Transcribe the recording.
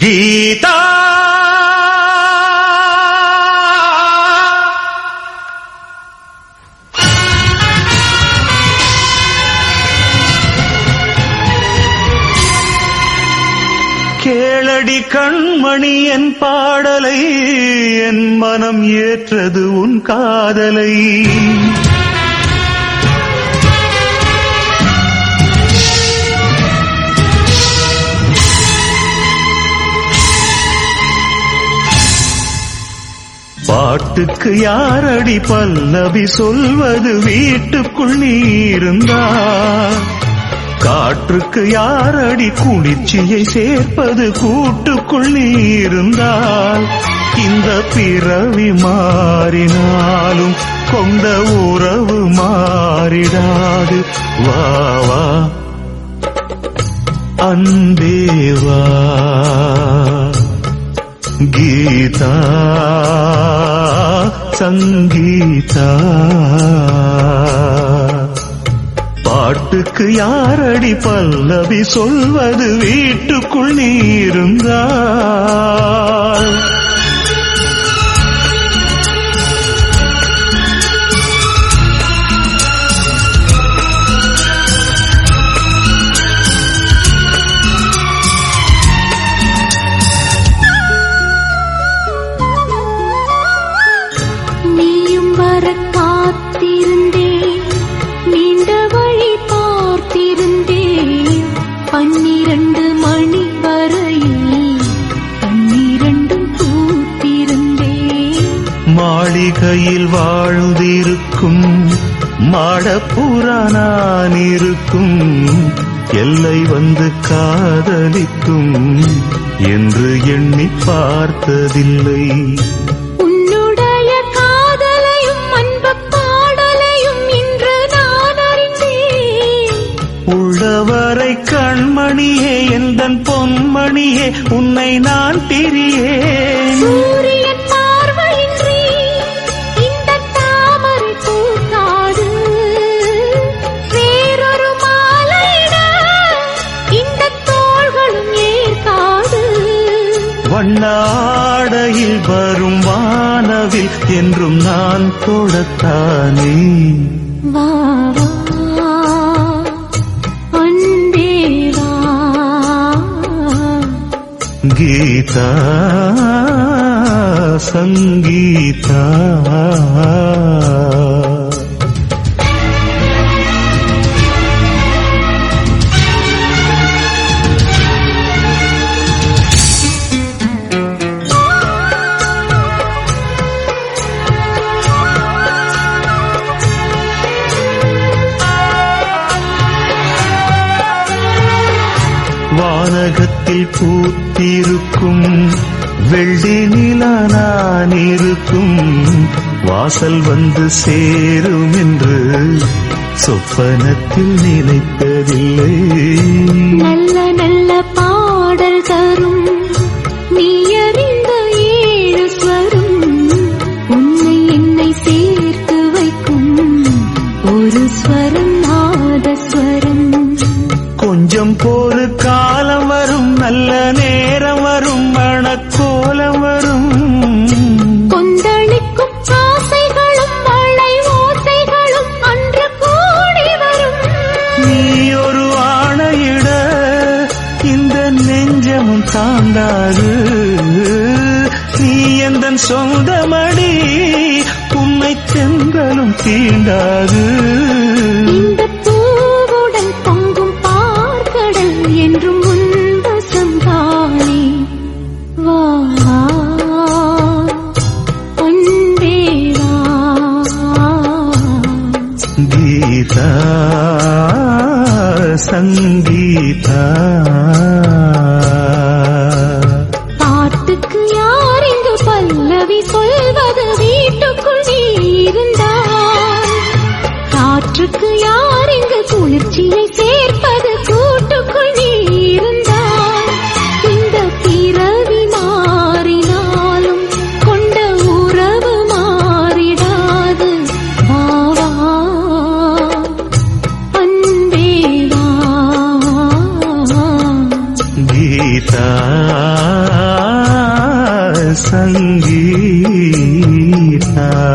கீதா கேளடி கண்மணி என் பாடலை என் மனம் ஏற்றது உன் காதலை பாட்டுக்கு யாரடி பல்லவி சொல்வது வீட்டுக்குள் நீ இருந்தா காற்றுக்கு யாரடி குளிர்ச்சியை சேர்ப்பது கூட்டுக்குள் நீ இருந்தால் இந்த பிறவி மாறினாலும் கொண்ட உறவு மாறிடாது வா வா அன்பேவா கீதா சங்கீதா பாட்டுக்கு யாரடி பல்லவி சொல்வது வீட்டுக்குள் நீ இருந்தால் நீயும் வர காத்திருந்தேன் நீண்ட வழி பார்த்திருந்தேன் பன்னிரண்டு மணி வரையில் பன்னிரண்டும் பூத்திருந்தேன் மாளிகையில் வாழ்ந்திருக்கும் மாடப்புறா நான் இருக்கும் எல்லை வந்து காதலிக்கும் என்று எண்ணி பார்த்ததில்லை உன்னுடைய காதலையும் அன்பு பாடலையும் இன்று நான் அறிந்தேன் உள்ளவரை கண்மணியே எந்தன் பொன்மணியே உன்னை நான் பிரியேன் சூரியன் பார்வையின்றி இந்த தாமரை பூக்காது வேறொரு மாலையிட இந்த தோள்களும் ஏற்காது வண்ணாடையில் வரும் வானவில் என்றும் நான் தொடத்தானே வா வா அன்பே வா கீதா சங்கீதா வானகத்தில் பூத்திருக்கும் வெள்ளி நிலா நான் இருக்கும் வாசல் வந்து சேரும் என்று சொப்பனத்தில் நினைத்ததில்லை நல்ல நல்ல பாடல் தரும் நீ அறிந்த ஏழு ஸ்வரம் உன்னை என்னை சேர்த்து வைக்கும் ஒரு ஸ்வரம் நாதஸ்வரம் கொஞ்சம் போரு காலம் வரும் நல்ல நேரம் வரும் மணக்கோலம் வரும் கொந்தளிக்கும் ஆசைகளும் மழை ஓசைகளும் அன்று கூடி வரும் நீ ஒரு ஆணையிட இந்த நெஞ்சமும் தாண்டாது நீ எந்தன் சொந்தமடி உன்னை தென்றலும் தீண்டாது இந்த பூவுடன் பொங்கும் பார்க்கடல் என்றும் உன்வசம் தானே வா அன்பே வா கீதா சங்கீதா பாட்டுக்கு யார் இங்கு பல்லவி சொல்வது வீட்டுக்குள் நீ இருந்தால் காற்று கீதா